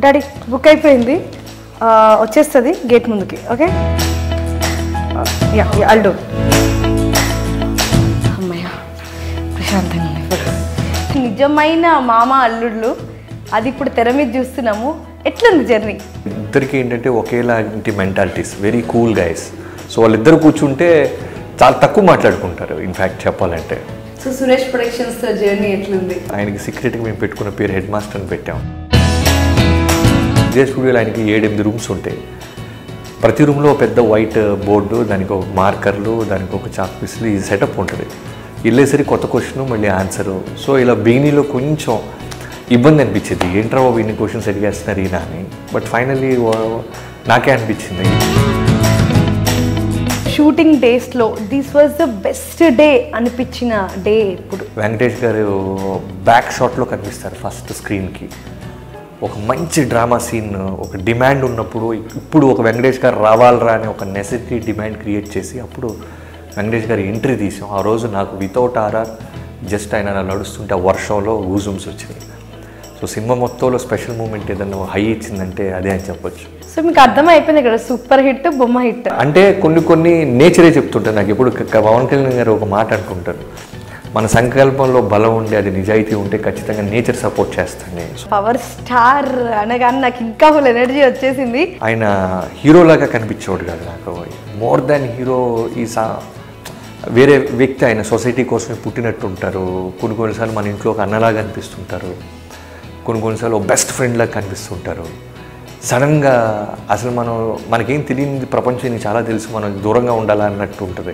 Daddy book అయిపోయింది ఆ, వచ్చేస్తుంది గేట్ ముందుకి ఓకే యా యా అల్డు అమ్మయ్య ప్రశాంతంగా ఉంది ఇప్పుడు నిజమైన మామ అల్లుళ్ళు అది ఇప్పుడు తెర మీద చూస్తున్నాము ఎట్లుంది జర్నీ ఇద్దరికి ఏంటంటే ఒకేలాంటి mentalities very cool guys so వాళ్ళిద్దరు కూర్చుంటే చాలా తక్కువ మాట్లాడుకుంటారు ఇన్ఫ్యాక్ట్ చెప్పాలంటే సో సురేష్ ప్రొడక్షన్స్ జర్నీ ఎట్లుంది ఆయనకి సీక్రెట్గా మేము పెట్టుకున్న పేరు హెడ్ మాస్టర్ అని పెట్టాం ఇదే స్టూడియోలో ఆయనకి ఏడెనిమిది రూమ్స్ ఉంటాయి ప్రతి రూమ్లో పెద్ద వైట్ బోర్డు దానికి ఒక మార్కర్లు దానికి ఒక చాక్ పీసులు ఈ సెటప్ ఉంటుంది వెళ్ళేసరికి కొత్త క్వశ్చన్ మళ్ళీ ఆన్సరు సో ఇలా బిగినీలో కొంచెం ఇబ్బంది అనిపించేది ఏంట్రా బాబు ఇన్ని క్వశ్చన్స్ అడిగేస్తున్నారు ఈయన అని బట్ ఫైనల్లీ నాకే అనిపించింది షూటింగ్ డేస్లో this was the best day అనిపించిన డే ఇప్పుడు వెంకటేష్ గారు బ్యాక్ షాట్లో కనిపిస్తారు ఫస్ట్ స్క్రీన్కి ఒక మంచి డ్రామా సీన్ ఒక డిమాండ్ ఉన్నప్పుడు ఇప్పుడు ఒక వెంకటేష్ గారు రావాలరా అని ఒక నెసెసిటీ డిమాండ్ క్రియేట్ చేసి అప్పుడు వెంకటేష్ గారి ఎంట్రీ తీసాం ఆ రోజు నాకు వితౌట్ ఆర్ఆర్ జస్ట్ ఆయన అలా నడుస్తుంటే ఆ వర్షంలో ఊజుమ్స్ వచ్చినాయి సో సినిమా మొత్తంలో స్పెషల్ మూమెంట్ ఏదన్నా హై ఇచ్చిందంటే అదే అని చెప్పొచ్చు సో మీకు అర్థమైపోయింది ఇక్కడ సూపర్ హిట్ బొమ్మ హిట్ అంటే కొన్ని కొన్ని నేచరే చెప్తుంటారు నాకు ఎప్పుడు క- పవన్ కళ్యాణ్ గారు ఒక మాట అనుకుంటారు మన సంకల్పంలో బలం ఉండే అది నిజాయితీ ఉంటే ఖచ్చితంగా నేచర్ సపోర్ట్ చేస్తాను పవర్ స్టార్ అనగానే నాకు ఇంకా ఫుల్ ఎనర్జీ వచ్చేసింది ఆయన హీరోలాగా కనిపించేవాడు కాదు నాకు మోర్ దాన్ హీరో ఈ సా వేరే వ్యక్తి ఆయన సొసైటీ కోసమే పుట్టినట్టు ఉంటారు కొన్ని కొన్నిసార్లు మన ఇంట్లో ఒక అన్నలాగా అనిపిస్తుంటారు కొన్ని కొన్నిసార్లు ఒక బెస్ట్ ఫ్రెండ్లాగా కనిపిస్తుంటారు సడన్గా అసలు మనం మనకేం తెలియని ప్రపంచం నీకు చాలా తెలుసు మనం దూరంగా ఉండాలా అన్నట్టు ఉంటుంది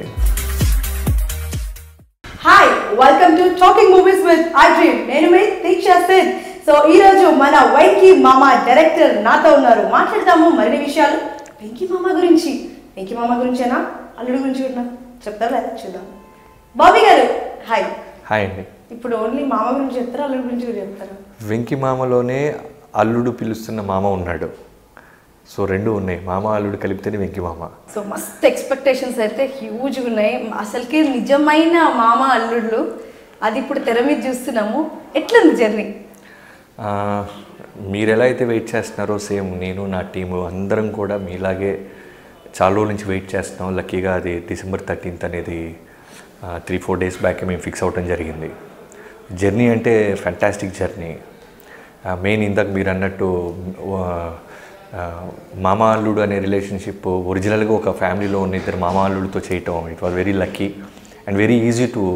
hi welcome to talking movies with I dream నేను మీ దీక్ష సిద్ సో ఈ రోజు మన వెంకీ మామ డైరెక్టర్ నాతో ఉన్నారు మాట్లాడతాము మరిన్ని విషయాలు వెంకీ మామ గురించి వెంకీ మామ గురించేనా అల్లుడు గురించి కూడా చెప్తారా లేదా చూద్దాం బాబీ గారు హాయ్ హాయ్ అండి ఇప్పుడు ఓన్లీ మామ గురించి చెప్తారా అల్లుడు గురించి కూడా చెప్తారా వెంకి మామలోనే అల్లుడు పిలుస్తున్న మామ ఉన్నాడు సో రెండు ఉన్నాయి మామ అల్లుడు కలిపితేనే వెంకి మామ సో మస్త్ ఎక్స్పెక్టేషన్స్ అయితే హ్యూజ్గా ఉన్నాయి అసలుకి నిజమైన మామ అల్లుళ్ళు అది ఇప్పుడు తెర మీద చూస్తున్నాము ఎట్లుంది జర్నీ ఆ, మీరు ఎలా అయితే వెయిట్ చేస్తున్నారో సేమ్ నేను నా టీము అందరం కూడా మీలాగే చాలా రోజుల నుంచి వెయిట్ చేస్తున్నాం లక్కీగా అది డిసెంబర్ థర్టీన్త్ అనేది త్రీ ఫోర్ డేస్ బ్యాక్ మేము ఫిక్స్ అవ్వటం జరిగింది జర్నీ అంటే ఫ్యాంటాస్టిక్ జర్నీ మెయిన్ ఇందాక మీరు అన్నట్టు ఆ, ఆ, మామ అల్లుడు అనే రిలేషన్షిప్ ఒరిజినల్గా ఒక ఫ్యామిలీలో ఉన్న ఇద్దరు మామ అల్లుడితో చేయటం it was very lucky and very easy to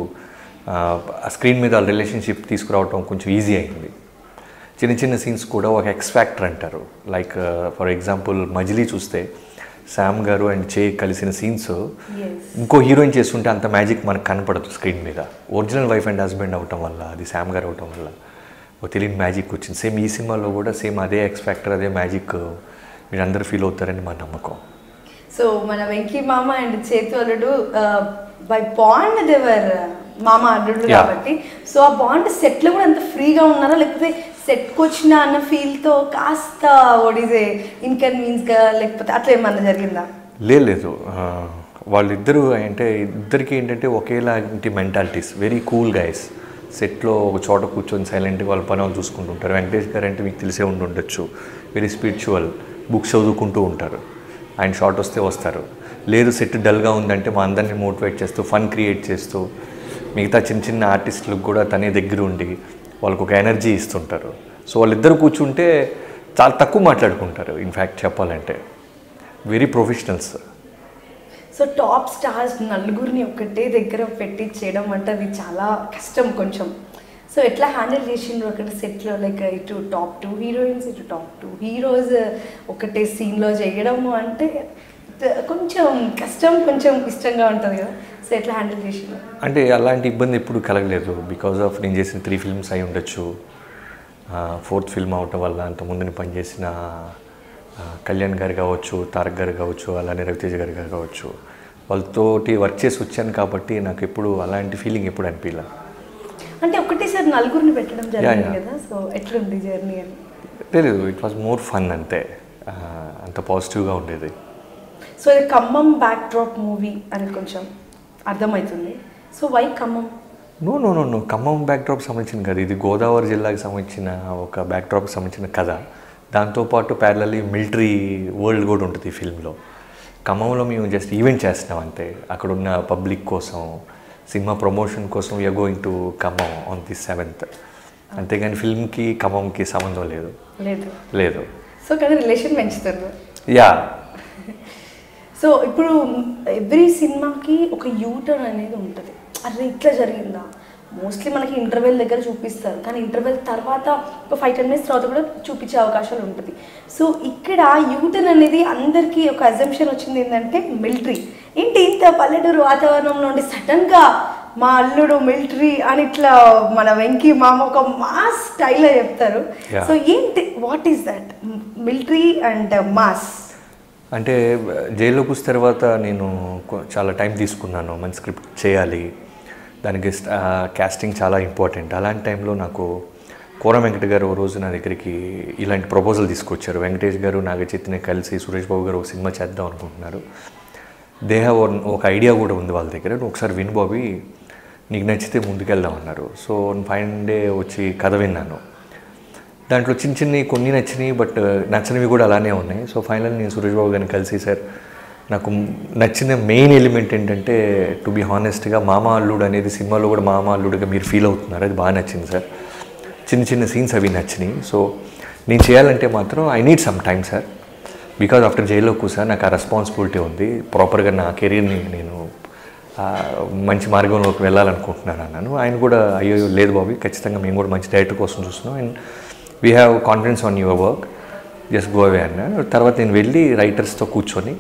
screen మీద రిలేషన్షిప్ తీసుకురావటం కొంచెం ఈజీ అయింది చిన్న చిన్న సీన్స్ కూడా ఒక ఎక్స్ ఫ్యాక్టర్ అంటారు లైక్ ఫర్ ఎగ్జాంపుల్ మజిలీ చూస్తే శామ్ గారు అండ్ చే కలిసిన సీన్స్ ఇంకో హీరోయిన్ చేస్తుంటే అంత మ్యాజిక్ మనకు కనపడదు స్క్రీన్ మీద ఒరిజినల్ వైఫ్ అండ్ హస్బెండ్ అవటం వల్ల అది శామ్ గారు అవటం వల్ల ఒక తెలియని మ్యాజిక్ వచ్చింది సేమ్ ఈ సినిమాలో కూడా సేమ్ అదే ఎక్స్ ఫ్యాక్టర్ అదే మ్యాజిక్ మీరు అందరూ ఫీల్ అవుతారని మా నమ్మకం సో మన వెంకీ మామ అండ్ చేతు అల్లుడు బై బాండ్ దేవర్ మామ అల్లుడు Yeah. కాబట్టి సో ఆ బాండ్ సెట్లో కూడా అంత ఫ్రీగా ఉన్నారా లేకపోతే సెట్కి వచ్చిన అన్న ఫీల్తో కాస్త ఒడిజే ఇన్కన్వీనియన్స్గా లేకపోతే అట్లా ఏమన్నా జరిగిందా లేదు లేదు ఆ, వాళ్ళిద్దరూ అంటే ఇద్దరికి ఏంటంటే ఒకేలాంటి మెంటాలిటీస్ వెరీ కూల్ గైస్ సెట్లో ఒక చోట కూర్చొని సైలెంట్గా వాళ్ళ పని వాళ్ళు చూసుకుంటుంటారు వెంకటేష్ గారు అంటే మీకు తెలిసే ఉండి ఉండొచ్చు వెరీ స్పిరిచువల్ బుక్స్ చదువుకుంటూ ఉంటారు ఆయన షార్ట్ వస్తే వస్తారు లేదు సెట్ డల్గా ఉందంటే మా అందరినీ మోటివేట్ చేస్తూ ఫన్ క్రియేట్ చేస్తూ మిగతా చిన్న చిన్న ఆర్టిస్టులకు కూడా తనే దగ్గర ఉండి వాళ్ళకు ఒక ఎనర్జీ ఇస్తుంటారు సో వాళ్ళిద్దరు కూర్చుంటే చాలా తక్కువ మాట్లాడుకుంటారు ఇన్ఫ్యాక్ట్ చెప్పాలంటే very professionals so top stars నలుగురిని ఒకటే దగ్గర పెట్టి చేయడం అంటే అది చాలా కష్టం కొంచెం సో ఎట్లా హ్యాండిల్ చేసిండ్రు అక్కడ సెట్లో లైక్ ఇటు టాప్ టూ హీరోయిన్స్ ఇటు టాప్ టూ హీరోస్ ఒకటే సీన్లో చేయడము అంటే త- కొంచెం కష్టం కొంచెం ఇష్టంగా ఉంటుంది కదా సో ఎట్లా హ్యాండిల్ చేసిండ్రు అంటే అలాంటి ఇబ్బంది ఎప్పుడు కలగలేదు బికాజ్ ఆఫ్ నేను చేసిన త్రీ ఫిల్మ్స్ అయి ఉండొచ్చు ఫోర్త్ ఫిల్మ్ అవటం వల్ల అంత ముందు పనిచేసిన ఆ, కళ్యాణ్ గారు కావచ్చు తారక్ గారు కావచ్చు అలానే రవితేజ గారు గారు కావచ్చు వాళ్ళతోటి వర్క్ చేసి వచ్చాను కాబట్టి నాకు ఎప్పుడు అలాంటి ఫీలింగ్ ఎప్పుడు అనిపించలే అంటే ఒకటేసారి నలుగురిని పెట్టడం జరిగింది yeah. కదా సో ఎట్లుంది జర్నీ అని లేదు ఇట్ వాజ్ మోర్ ఫన్ అంతే ఆ, అంత పాజిటివ్గా ఉండేది సో ఇది ఖమ్మం బ్యాక్ డ్రాప్ మూవీ అని కొంచెం అర్థమవుతుంది so why Khammam no no no no Khammam backdrop సంబంధించిన కథ ఇది గోదావరి జిల్లాకి సంబంధించిన ఒక బ్యాక్డ్రాప్కి సంబంధించిన కథ దాంతోపాటు ప్యారలీ మిలిటరీ వరల్డ్ కూడా ఉంటుంది ఈ ఫిల్మ్లో ఖమ్మంలో మేము జస్ట్ ఈవెంట్ చేస్తున్నాం అంతే అక్కడ ఉన్న పబ్లిక్ కోసం సినిమా ప్రమోషన్ కోసం we are going to Khammam on the seventh అంతేగాని ఫిల్మ్కి ఖమ్మంకి సంబంధం లేదు లేదు లేదు సో కానీ రిలేషన్ పెంచుతారు యా సో ఇప్పుడు ఎవ్రీ సినిమాకి ఒక యూటర్న్ అనేది ఉంటుంది అరే ఇట్లా జరిగిందా మోస్ట్లీ మనకి ఇంటర్వెల్ దగ్గర చూపిస్తారు కానీ ఇంటర్వెల్ తర్వాత ఒక ఫైవ్ టెన్ మినిట్స్ తర్వాత కూడా చూపించే అవకాశాలు ఉంటుంది సో ఇక్కడ యూటర్న్ అనేది అందరికీ ఒక అజంప్షన్ వచ్చింది ఏంటంటే మిలిటరీ ఏంటి ఇంత పల్లెటూరు వాతావరణం నుండి సడన్గా మా అల్లుడు మిలిటరీ అని ఇట్లా మన వెంకీ మామ ఒక మాస్ స్టైల్లో చెప్తారు Yeah. సో ఏంటి what is that military and mass అంటే జైల్లో కూర్చున్న తర్వాత నేను కొ- చాలా టైం తీసుకున్నాను మంచి స్క్రిప్ట్ చేయాలి దానికి క్యాస్టింగ్ చాలా ఇంపార్టెంట్ అలాంటి టైంలో నాకు కోర వెంకట గారు ఓ రోజు నా దగ్గరికి ఇలాంటి ప్రపోజల్ తీసుకొచ్చారు వెంకటేష్ గారు నాగ చైతన్య కలిసి సురేష్ బాబు గారు ఒక సినిమా చేద్దాం అనుకుంటున్నారు దే హ్యావ్ ఒక ఐడియా కూడా ఉంది వాళ్ళ దగ్గర నువ్వు ఒకసారి విను బాబీ నీకు నచ్చితే ముందుకెళ్దాం అన్నారు సో ఫైవ్ డే వచ్చి కథ విన్నాను దాంట్లో చిన్న చిన్నవి కొన్ని నచ్చినాయి బట్ నచ్చనివి కూడా అలానే ఉన్నాయి సో ఫైనల్ నేను సురేష్ బాబు గారిని కలిసి సార్ నాకు నచ్చిన మెయిన్ ఎలిమెంట్ ఏంటంటే టు బి హానెస్ట్గా మామ అల్లుడు అనేది సినిమాలో కూడా మామ అల్లుడుగా మీరు ఫీల్ అవుతున్నారు అది బాగా నచ్చింది సార్ చిన్న చిన్న సీన్స్ అవి నచ్చినాయి సో నేను చేయాలంటే మాత్రం I need some time sir because after జైల్లో కూర్చా నాకు ఆ రెస్పాన్సిబిలిటీ ఉంది ప్రాపర్గా నా కెరీర్ని నేను ఆ, మంచి మార్గంలోకి వెళ్ళాలనుకుంటున్నాను అన్నాను ఆయన కూడా అయ్యో లేదు బాబు ఖచ్చితంగా మేము కూడా మంచి డైరెక్టర్ కోసం చూస్తున్నాం and we have confidence on your work just go away అన్నాను తర్వాత నేను వెళ్ళి రైటర్స్తో కూర్చొని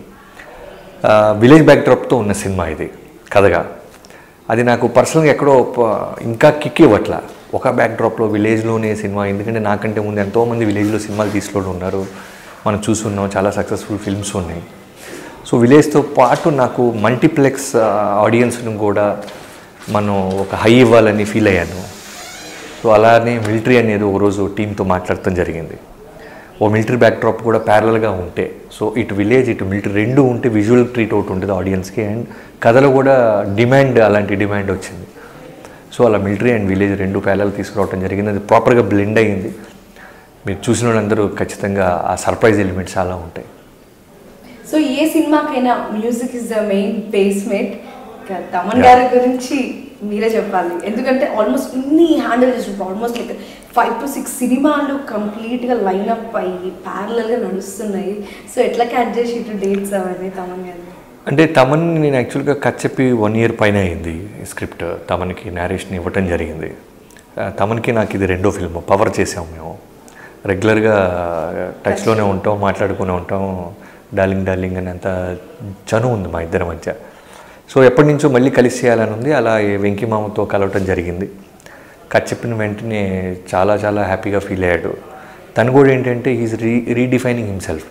విలేజ్ బ్యాక్డ్రాప్తో ఉన్న సినిమా ఇది కథగా అది నాకు పర్సనల్గా ఎక్కడో ప- ఇంకా కిక్ ఇవ్వట్ల ఒక బ్యాక్డ్రాప్లో విలేజ్లోనే సినిమా ఎందుకంటే నాకంటే ముందు ఎంతోమంది విలేజ్లో సినిమాలు తీసుకొని ఉన్నారు మనం చూస్తున్నాం చాలా సక్సెస్ఫుల్ ఫిల్మ్స్ ఉన్నాయి సో విలేజ్తో పాటు నాకు మల్టీప్లెక్స్ ఆడియన్స్ను కూడా మనం ఒక హై ఇవ్వాలని ఫీల్ అయ్యాను సో అలానే మిలిటరీ అనేది ఒక రోజు టీంతో మాట్లాడటం జరిగింది ఓ మిలిటరీ బ్యాక్డ్రాప్ కూడా ప్యారలల్గా ఉంటే సో ఇటు విలేజ్ ఇటు మిలిటరీ రెండు ఉంటే విజువల్ ట్రీట్ అవుట్ ఉంటుంది ఆడియన్స్కి అండ్ కథలో కూడా డిమాండ్ అలాంటి డిమాండ్ వచ్చింది సో అలా మిలిటరీ అండ్ విలేజ్ రెండు ప్యారల్ తీసుకురావడం జరిగింది అది ప్రాపర్గా బ్లెండ్ అయ్యింది మీరు చూసిన వాళ్ళందరూ ఖచ్చితంగా ఆ సర్ప్రైజ్ ఎలిమెంట్స్ చాలా ఉంటాయి సో ఏ సినిమాకైనా music is the main basement Thaman గారి గురించి మీరే చెప్పాలి ఎందుకంటే ఆల్మోస్ట్ ఇన్ని హ్యాండిల్ చేసినప్పుడు almost like five to six సినిమాలు కంప్లీట్గా లైనప్ అయ్యి ప్యారలల్గా నడుస్తున్నాయి సో ఎట్లా క్యాచ్ చేసి ఇటు డేట్స్ అవన్నీ తమన్ గారి అంటే తమన్ నేను యాక్చువల్గా కట్ చెప్పి వన్ ఇయర్ పైన అయింది ఈ స్క్రిప్ట్ తమన్కి నేరేషన్ ఇవ్వటం జరిగింది ఆ, తమన్కి నాకు ఇది రెండో ఫిల్మ్ పవర్ చేసాం మేము రెగ్యులర్గా టచ్లోనే ఉంటాం మాట్లాడుకునే ఉంటాం డార్లింగ్ డార్లింగ్ అని అంత చనువు ఉంది మా ఇద్దరి మధ్య సో ఎప్పటి నుంచో మళ్ళీ కలిసి చేయాలని ఉంది అలా ఈ వెంకీ మామతో కలవటం జరిగింది కట్ చెప్పిన వెంటనే చాలా చాలా హ్యాపీగా ఫీల్ అయ్యాడు తను కూడా ఏంటంటే is re redefining himself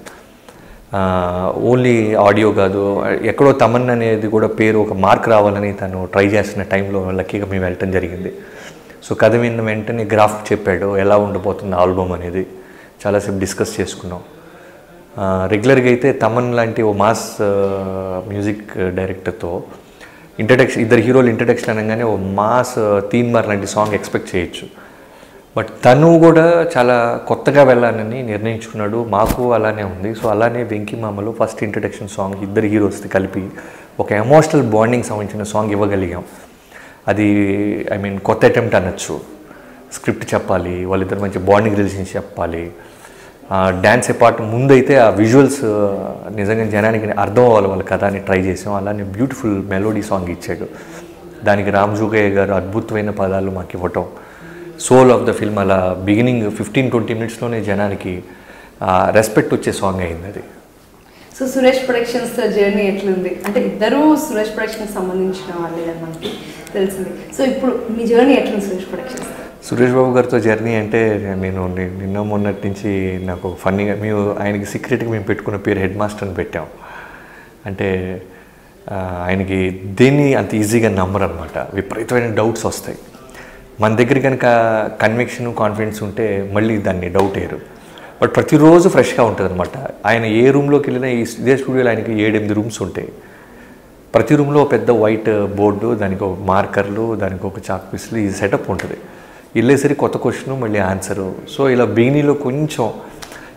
only audio కాదు ఎక్కడో తమన్ అనేది కూడా పేరు ఒక మార్క్ రావాలని తను ట్రై చేస్తున్న టైంలో లక్కీగా మేము వెళ్ళటం జరిగింది సో కథ విన్న వెంటనే గ్రాఫ్ చెప్పాడు ఎలా ఉండబోతుంది ఆల్బమ్ అనేది చాలాసేపు డిస్కస్ చేసుకున్నాం రెగ్యులర్గా అయితే తమన్ లాంటి ఓ మాస్ మ్యూజిక్ డైరెక్టర్తో ఇంట్రడక్షన్ ఇద్దరు హీరోలు ఇంట్రడక్షన్ అనగానే ఓ మాస్ తీన్ మార్ లాంటి సాంగ్ ఎక్స్పెక్ట్ చేయొచ్చు బట్ తను కూడా చాలా కొత్తగా వెళ్ళాలని నిర్ణయించుకున్నాడు మాకు అలానే ఉంది సో అలానే వెంకీ మామలో ఫస్ట్ ఇంట్రడక్షన్ సాంగ్ ఇద్దరు హీరోస్తో కలిపి ఒక ఎమోషనల్ బాండింగ్ సంబంధించిన సాంగ్ ఇవ్వగలిగాం అది ఐ మీన్ కొత్త అటెంప్ట్ అనొచ్చు స్క్రిప్ట్ చెప్పాలి వాళ్ళిద్దరు మంచి బాండింగ్ రిలేషన్షిప్ చెప్పాలి డ్యాన్స్ పార్ట్ ముందైతే ఆ విజువల్స్ నిజంగా జనానికి అర్థం అవ్వాలి వాళ్ళ కథ అని ట్రై చేసాం అలానే బ్యూటిఫుల్ మెలోడీ సాంగ్ ఇచ్చాడు దానికి రామ్ జోగయ్య గారు అద్భుతమైన పదాలు మాకు ఇవ్వటం సోల్ ఆఫ్ ద ఫిల్మ్ అలా బిగినింగ్ ఫిఫ్టీన్ ట్వంటీ మినిట్స్లోనే జనానికి రెస్పెక్ట్ వచ్చే సాంగ్ అయింది అది సో సురేష్ ప్రొడక్షన్స్ తో జర్నీ ఎట్లుంది అంటే ఇద్దరు సురేష్ ప్రొడక్షన్స్ సంబంధించిన వాళ్ళే కదా మనకి తెలిసింది సో ఇప్పుడు మీ జర్నీ ఎట్లుంది సురేష్ ప్రొడక్షన్స్ సురేష్ బాబు గారితో జర్నీ అంటే నేను ని- నిన్న మొన్నటి నుంచి నాకు ఫన్నీగా మేము ఆయనకి సీక్రెట్గా మేము పెట్టుకున్న పేరు హెడ్ మాస్టర్ అని పెట్టాం అంటే ఆ, ఆయనకి దేన్ని అంత ఈజీగా నమ్మరు అనమాట విపరీతమైన డౌట్స్ వస్తాయి మన దగ్గర కనుక కన్విక్షన్ కాన్ఫిడెన్స్ ఉంటే మళ్ళీ దాన్ని డౌట్ అయ్యారు బట్ ప్రతిరోజు ఫ్రెష్గా ఉంటుంది అనమాట ఆయన ఏ రూమ్లోకి వెళ్ళినా ఈ ఇదే స్టూడియోలో ఆయనకి ఏడెనిమిది రూమ్స్ ఉంటాయి ప్రతి రూమ్లో పెద్ద వైట్ బోర్డు దానికి ఒక మార్కర్లు దానికి ఒక చాక్ పీస్లు ఈ సెటప్ ఉంటుంది వెళ్ళేసరికి కొత్త క్వశ్చన్ మళ్ళీ ఆన్సరు సో ఇలా బిగినీలో కొంచెం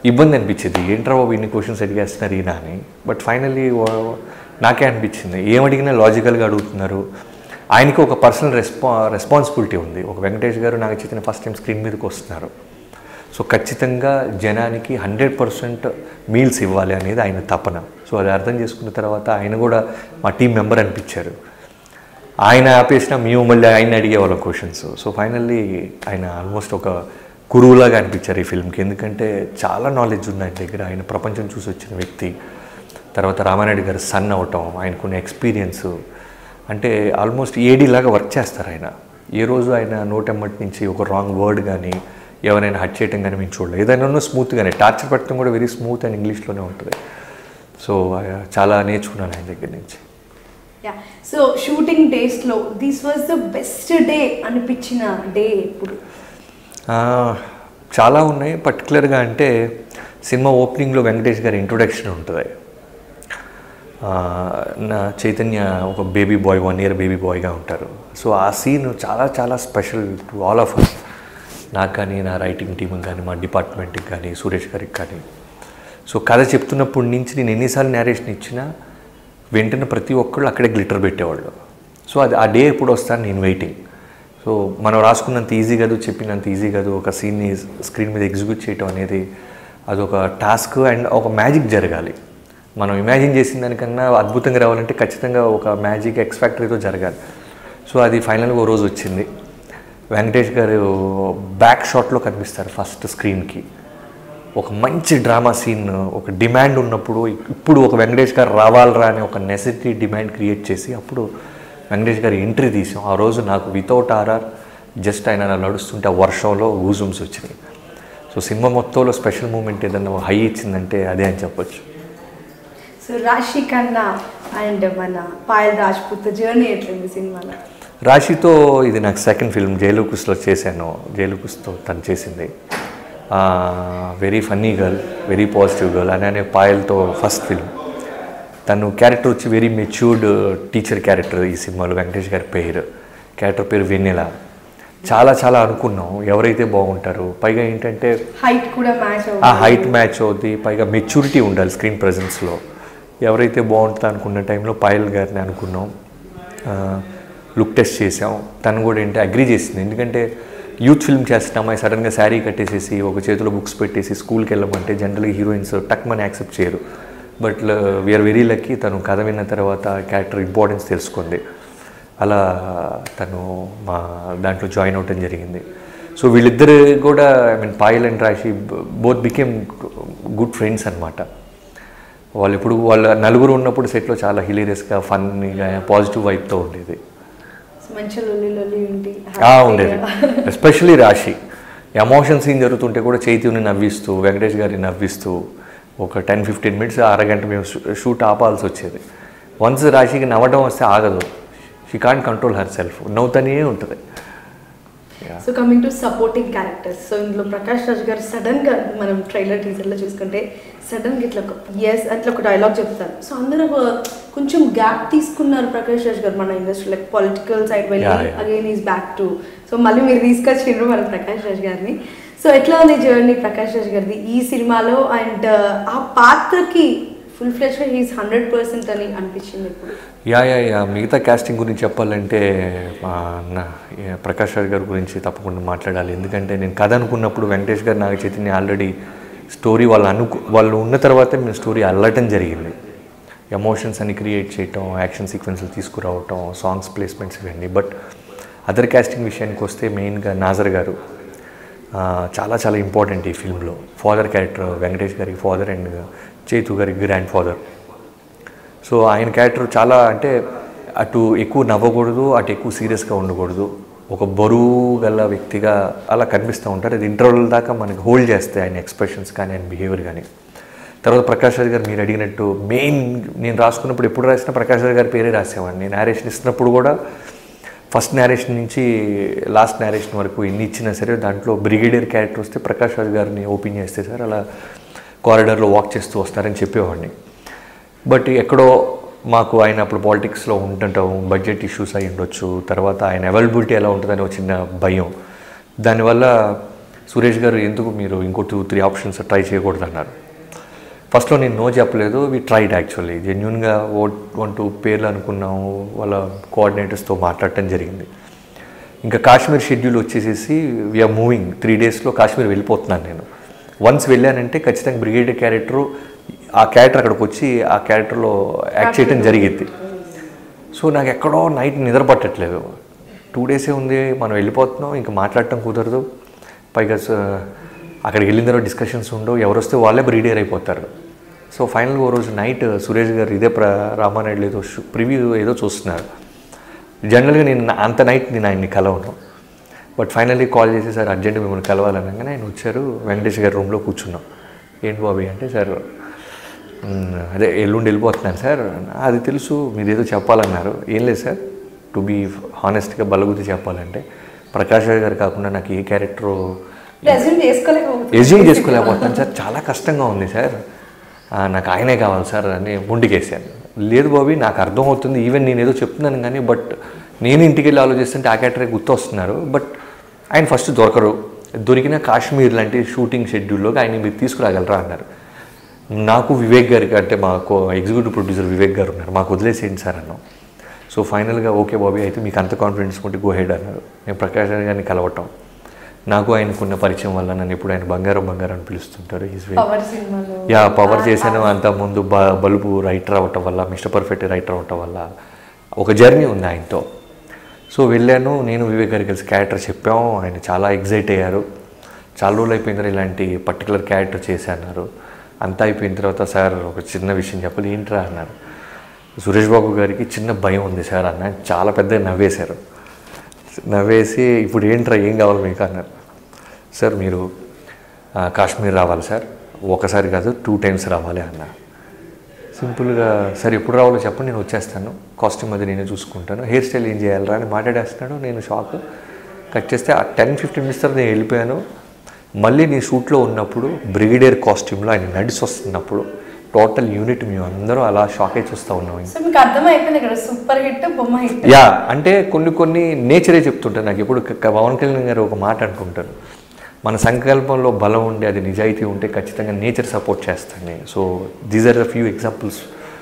ఇబ్బంది అనిపించేది ఏంట్రా బాబు ఇన్ని క్వశ్చన్స్ అడిగేస్తున్నారు ఈయన అని బట్ ఫైనల్లీ నాకే అనిపించింది ఏం అడిగినా లాజికల్గా అడుగుతున్నారు ఆయనకి ఒక పర్సనల్ రెస్పా రెస్పాన్సిబిలిటీ ఉంది ఒక వెంకటేష్ గారు నాకు చెప్పిన ఫస్ట్ టైం స్క్రీన్ మీదకి వస్తున్నారు సో ఖచ్చితంగా జనానికి హండ్రెడ్ పర్సెంట్ మీల్స్ ఇవ్వాలి అనేది ఆయన తపన సో అది అర్థం చేసుకున్న తర్వాత ఆయన కూడా మా టీం మెంబర్ అనిపించారు ఆయన ఆపేసిన మేము మళ్ళీ ఆయన అడిగేవాళ్ళం క్వశ్చన్స్ సో ఫైనల్లీ ఆయన ఆల్మోస్ట్ ఒక గురువులాగా అనిపించారు ఈ ఫిల్మ్కి ఎందుకంటే చాలా నాలెడ్జ్ ఉంది ఆయన దగ్గర ఆయన ప్రపంచం చూసి వచ్చిన వ్యక్తి తర్వాత రామానాయుడు గారు సన్ అవటం ఆయనకున్న ఎక్స్పీరియన్స్ అంటే ఆల్మోస్ట్ ఏడీ లాగా వర్క్ చేస్తారు ఆయన ఏ రోజు ఆయన నోటెమ్మటి నుంచి ఒక రాంగ్ వర్డ్ కానీ ఎవరైనా హట్ చేయటం కానీ మేము చూడలేదు ఏదైనా స్మూత్గానే టార్చర్ పెట్టడం కూడా వెరీ స్మూత్ అండ్ ఇంగ్లీష్లోనే ఉంటుంది సో చాలా నేర్చుకున్నాను ఆయన దగ్గర నుంచి యా సో షూటింగ్ డేస్లో this was the best day అనిపించిన డే ఎప్పుడు ఆ, చాలా ఉన్నాయి పర్టికులర్గా అంటే సినిమా ఓపెనింగ్లో వెంకటేష్ గారి ఇంట్రొడక్షన్ ఉంటుంది ఆ, నా చైతన్య ఒక baby boy one year baby బాయ్గా ఉంటారు సో ఆ సీన్ చాలా చాలా special to all of us నాకు కానీ నా రైటింగ్ టీమ్కి కానీ మా డిపార్ట్మెంట్కి కానీ సురేష్ గారికి కానీ సో కథ చెప్తున్నప్పటి నుంచి నేను ఎన్నిసార్లు నేరేషన్ ఇచ్చినా వెంటనే ప్రతి ఒక్కళ్ళు అక్కడే గ్లిటర్ పెట్టేవాళ్ళు సో అది ఆ డే ఎప్పుడు వస్తాను నేను వెయిటింగ్ సో మనం రాసుకున్నంత ఈజీ కాదు చెప్పినంత ఈజీ కాదు ఒక సీన్ని స్క్రీన్ మీద ఎగ్జిక్యూట్ చేయటం అనేది అదొక టాస్క్ అండ్ ఒక మ్యాజిక్ జరగాలి మనం ఇమాజిన్ చేసిన దానికన్నా అద్భుతంగా రావాలంటే ఖచ్చితంగా ఒక మ్యాజిక్ ఎక్స్ ఫ్యాక్టరీతో జరగాలి సో అది ఫైనల్గా ఓ రోజు వచ్చింది వెంకటేష్ గారు బ్యాక్ షాట్లో కనిపిస్తారు ఫస్ట్ స్క్రీన్కి ఒక మంచి డ్రామా సీన్ ఒక డిమాండ్ ఉన్నప్పుడు ఇప్పుడు ఒక వెంకటేష్ గారు రావాలరా అనే ఒక నెసెసిటీ డిమాండ్ క్రియేట్ చేసి అప్పుడు వెంకటేష్ గారి ఎంట్రీ తీసాం ఆ రోజు నాకు వితౌట్ ఆర్ఆర్ జస్ట్ ఆయన అలా నడుస్తుంటే ఆ వర్షంలో ఊజుమ్స్ వచ్చినాయి సో సినిమా మొత్తంలో స్పెషల్ మూమెంట్ ఏదన్నా హై ఇచ్చిందంటే అదే అని చెప్పొచ్చు సో రాశి ఖన్నా అండ్ మన పాయల్ రాజ్పూత్ జర్నీ ఎట్లుంది సినిమాలో రాశితో ఇది నాకు సెకండ్ ఫిల్మ్ జైలుకుస్లో చేశాను జైలుకుస్తో తను చేసింది very funny girl very positive girl అలానే పాయల్తో ఫస్ట్ ఫిల్మ్ తను క్యారెక్టర్ వచ్చి వెరీ మెచ్యూర్డ్ టీచర్ క్యారెక్టర్ ఈ సినిమాలో వెంకటేష్ గారి పేరు క్యారెక్టర్ పేరు వెన్నెల చాలా చాలా అనుకున్నాం ఎవరైతే బాగుంటారు పైగా ఏంటంటే హైట్ కూడా మ్యాచ్ ఆ హైట్ మ్యాచ్ అవుద్ది పైగా మెచ్యూరిటీ ఉండాలి స్క్రీన్ ప్రజెన్స్లో ఎవరైతే బాగుంటుందో అనుకున్న టైంలో పాయల్ గారిని అనుకున్నాం లుక్ టెస్ట్ చేసాం తను కూడా ఏంటి అగ్రి చేసింది ఎందుకంటే యూత్ ఫిల్మ్ చేస్తున్న అమ్మాయి సడన్గా శారీ కట్టేసేసి ఒక చేతిలో బుక్స్ పెట్టేసి స్కూల్కి వెళ్ళమంటే జనరల్గా హీరోయిన్స్ టక్ మని యాక్సెప్ట్ చేయరు బట్ వీఆర్ వెరీ లక్కీ తను కథ విన్న తర్వాత క్యారెక్టర్ ఇంపార్టెన్స్ తెలుసుకుంది అలా తను మా దాంట్లో జాయిన్ అవటం జరిగింది సో వీళ్ళిద్దరు కూడా I mean Payal and Raashi both became good friends అనమాట వాళ్ళు ఇప్పుడు వాళ్ళ నలుగురు ఉన్నప్పుడు సెట్లో చాలా హిలీరియస్గా ఫన్నీగా పాజిటివ్ వైబ్తో ఉండేది మంచి లొల్లి లొల్లి ఉండి ఆ, ఉండేది ఎస్పెషలీ రాశి ఎమోషన్ సీన్ జరుగుతుంటే కూడా చైతన్యని నవ్విస్తూ వెంకటేష్ గారిని నవ్విస్తూ ఒక టెన్ ఫిఫ్టీన్ మినిట్స్ అరగంట మేము షూట్ ఆపాల్సి వచ్చేది వన్స్ రాశికి నవ్వడం వస్తే ఆగదు she can't control herself నవ్వుతూనే ఉంటుంది so coming to supporting characters so ఇందులో ప్రకాష్ రాజ్ గారు సడన్ గా మనం ట్రైలర్ టీజర్లో చూసుకుంటే సడన్ గా ఇట్లా ఒక ఎస్ అట్లా ఒక డైలాగ్ చెప్తారు సో అందరూ ఒక కొంచెం గ్యాప్ తీసుకున్నారు ప్రకాష్ రాజ్ గారు మన ఇండస్ట్రీ లైక్ పొలిటికల్ సైడ్ వెళ్ళి Yeah, yeah. Again is back to so మళ్ళీ మీరు తీసుకొచ్చిండ్రు మన ప్రకాష్ రాజ్ గారిని సో ఎట్లా ఉంది జర్నీ ప్రకాష్ రాజ్ గారిది ఈ సినిమాలో అండ్ ఆ పాత్రకి ఫుల్ ఫ్లెష్గా హీస్ హండ్రెడ్ పర్సెంట్ అని అనిపించింది ఇప్పుడు యా యా యా మిగతా కాస్టింగ్ గురించి చెప్పాలంటే మా అన్న ఏ, ప్రకాష్ రాజ్ గారి గురించి తప్పకుండా మాట్లాడాలి ఎందుకంటే నేను కథ అనుకున్నప్పుడు వెంకటేష్ గారు నాగ చైతన్య ఆల్రెడీ స్టోరీ వాళ్ళు అనుకు వాళ్ళు ఉన్న తర్వాతే మేము స్టోరీ అల్లటం జరిగింది ఎమోషన్స్ అని క్రియేట్ చేయటం యాక్షన్ సీక్వెన్స్లు తీసుకురావటం సాంగ్స్ ప్లేస్మెంట్స్ ఇవన్నీ బట్ అదర్ కాస్టింగ్ విషయానికి వస్తే మెయిన్గా నాజర్ గారు ఆ, చాలా చాలా ఇంపార్టెంట్ ఈ ఫిల్మ్లో ఫాదర్ క్యారెక్టర్ వెంకటేష్ గారికి ఫాదర్ అండ్ చేతు గారికి గ్రాండ్ ఫాదర్ సో ఆయన క్యారెక్టర్ చాలా అంటే అటు ఎక్కువ నవ్వకూడదు అటు ఎక్కువ సీరియస్గా ఉండకూడదు ఒక బరువు గల వ్యక్తిగా అలా కనిపిస్తూ ఉంటారు అది ఇంటర్వల్ దాకా మనకి హోల్డ్ చేస్తాయి ఆయన ఎక్స్ప్రెషన్స్ కానీ ఆయన బిహేవియర్ కానీ తర్వాత ప్రకాష్ రాజ్ గారు మీరు అడిగినట్టు మెయిన్ నేను రాసుకున్నప్పుడు ఎప్పుడు రాసినా ప్రకాష్ రాజ్ గారి పేరే రాసేవాడిని నేను నేరేషన్ ఇస్తున్నప్పుడు కూడా ఫస్ట్ నేరేషన్ నుంచి లాస్ట్ నేరేషన్ వరకు ఎన్ని ఇచ్చినా సరే దాంట్లో బ్రిగేడియర్ క్యారెక్టర్ వస్తే ప్రకాష్ రాజ్ గారిని ఓపెన్ చేస్తే సార్ అలా కారిడార్లో వాక్ చేస్తూ వస్తారని చెప్పేవాడిని బట్ ఎక్కడో మాకు ఆయన అప్పుడు పాలిటిక్స్లో ఉంటుంటాం బడ్జెట్ ఇష్యూస్ అయి ఉండొచ్చు తర్వాత ఆయన అవైలబిలిటీ ఎలా ఉంటుందని ఒక చిన్న భయం దానివల్ల సురేష్ గారు ఎందుకు మీరు ఇంకో టూ త్రీ ఆప్షన్స్ ట్రై చేయకూడదు అన్నారు ఫస్ట్లో నేను నో చెప్పలేదు వి ట్రైడ్ యాక్చువల్లీ జెన్యున్గా ఓ వన్ టూ పేర్లు అనుకున్నాము వాళ్ళ కోఆర్డినేటర్స్తో మాట్లాడటం జరిగింది ఇంకా కాశ్మీర్ షెడ్యూల్ వచ్చేసేసి వీఆర్ మూవింగ్ త్రీ డేస్లో కాశ్మీర్ వెళ్ళిపోతున్నాను నేను వన్స్ వెళ్ళానంటే ఖచ్చితంగా బ్రిగేడియర్ క్యారెక్టరు ఆ క్యారెక్టర్ అక్కడికి వచ్చి ఆ క్యారెక్టర్లో యాక్ట్ చేయడం జరిగింది సో నాకు ఎక్కడో నైట్ నిద్ర పట్టట్లేదు టూ డేసే ఉంది మనం వెళ్ళిపోతున్నాం ఇంకా మాట్లాడటం కుదరదు పైగా స- అక్కడికి వెళ్ళిన తర్వాత డిస్కషన్స్ ఉండవు ఎవరు వస్తే వాళ్ళే బ్రీడియర్ అయిపోతారు సో ఫైనల్గా ఓ రోజు నైట్ సురేష్ గారు ఇదే ప్ర రామానాయుడు ఏదో ప్రివ్యూ ఏదో చూస్తున్నారు జనరల్గా నేను నా- అంత నైట్ నేను ఆయన్ని కలవను బట్ ఫైనల్లీ కాల్ చేసి సార్ అర్జెంట్ మిమ్మల్ని కలవాలనగానే ఆయన వచ్చారు వెంకటేష్ గారి రూమ్లో కూర్చున్నాం ఏంటి బాబీ అంటే సార్ మ్, అదే ఎల్లుండి వెళ్ళిపోతున్నాను సార్ అది తెలుసు మీరు ఏదో చెప్పాలన్నారు ఏం లేదు సార్ టు బీ హానెస్ట్గా బలగుద్ది చెప్పాలంటే ప్రకాష్ రాజ్ గారు కాకుండా నాకు ఏ క్యారెక్టరు రెజ్యూమ్ చేసుకోలేకపోతుంది ఎజ్యూమ్ చేసుకోలేకపోతున్నాను సార్ చాలా కష్టంగా ఉంది సార్ ఆ, నాకు ఆయనే కావాలి సార్ అని ముందుకేసాను లేదు బాబీ నాకు అర్థమవుతుంది ఈవెన్ నేను ఏదో చెప్తున్నాను కానీ బట్ నేను ఇంటికి వెళ్ళి ఆలోచిస్తుంటే ఆ క్యారెక్టర్ గుర్తొస్తున్నారు బట్ ఆయన ఫస్ట్ దొరకరు దొరికిన కాశ్మీర్ లాంటి షూటింగ్ షెడ్యూల్లోకి ఆయన మీరు తీసుకురాగలరా అన్నారు నాకు వివేక్ గారికి అంటే మా కో ఎగ్జిక్యూటివ్ ప్రొడ్యూసర్ వివేక్ గారు ఉన్నారు మాకు వదిలేసేయండి సార్ అన్నాం సో ఫైనల్గా ఓకే బాబీ అయితే మీకు అంత కాన్ఫిడెన్స్ ఉంటే గో హెడ్ అన్నారు నేను ప్రకాష్ రాజ్ గారిని కలవటం నాకు ఆయనకున్న పరిచయం వల్ల నన్ను ఎప్పుడు ఆయన బంగారం బంగారం అని పిలుస్తుంటారు ఈజ్ వెరీ పవర్ సినిమాలో యా పవర్ చేశాను అంత ముందు బ బల్బు రైటర్ అవ్వటం వల్ల మిస్టర్ పర్ఫెక్ట్ రైటర్ అవ్వటం వల్ల ఒక జర్నీ ఉంది ఆయనతో సో వెళ్ళాను నేను వివేక్ గారికి కలిసి క్యారెక్టర్ చెప్పాము ఆయన చాలా ఎగ్జైట్ అయ్యారు చాలా రోజులు అయిపోయిన తర్వాత ఇలాంటి పర్టికులర్ క్యారెక్టర్ చేశాన్నారు అంతా అయిపోయిన తర్వాత సార్ ఒక చిన్న విషయం చెప్పాలి ఏంట్రా అన్నారు సురేష్ బాబు గారికి చిన్న భయం ఉంది సార్ అన్న చాలా పెద్దగా నవ్వేశారు నవ్వేసి ఇప్పుడు ఏంట్రా ఏం కావాలి మీకు అన్నారు సార్ మీరు ఆ, కాశ్మీర్ రావాలి సార్ ఒకసారి కాదు టూ టైమ్స్ రావాలి అన్న సింపుల్గా సార్ ఎప్పుడు రావాలో చెప్పండి నేను వచ్చేస్తాను కాస్ట్యూమ్ అది నేనే చూసుకుంటాను హెయిర్ స్టైల్ ఏం చేయాలరా అని మాట్లాడేస్తున్నాడు నేను షాక్ కట్ చేస్తే ఆ టెన్ ఫిఫ్టీన్ మినిట్స్ తర్వాత నేను వెళ్ళిపోయాను మళ్ళీ నేను షూట్లో ఉన్నప్పుడు బ్రిగేడియర్ కాస్ట్యూమ్లో ఆయన నడిచి వస్తున్నప్పుడు టోటల్ యూనిట్ మేము అందరం అలా షాక్ అయి చూస్తూ ఉన్నాం సో మీకు అర్థమైపోయింది ఇక్కడ సూపర్ హిట్ బొమ్మ హిట్ యా అంటే కొన్ని కొన్ని నేచరే చెప్తుంటాను నాకు ఇప్పుడు క- పవన్ కళ్యాణ్ గారు ఒక మాట అనుకుంటాను మన సంకల్పంలో బలం ఉండి అది నిజాయితీ ఉంటే ఖచ్చితంగా నేచర్ సపోర్ట్ చేస్తాను so these are the few examples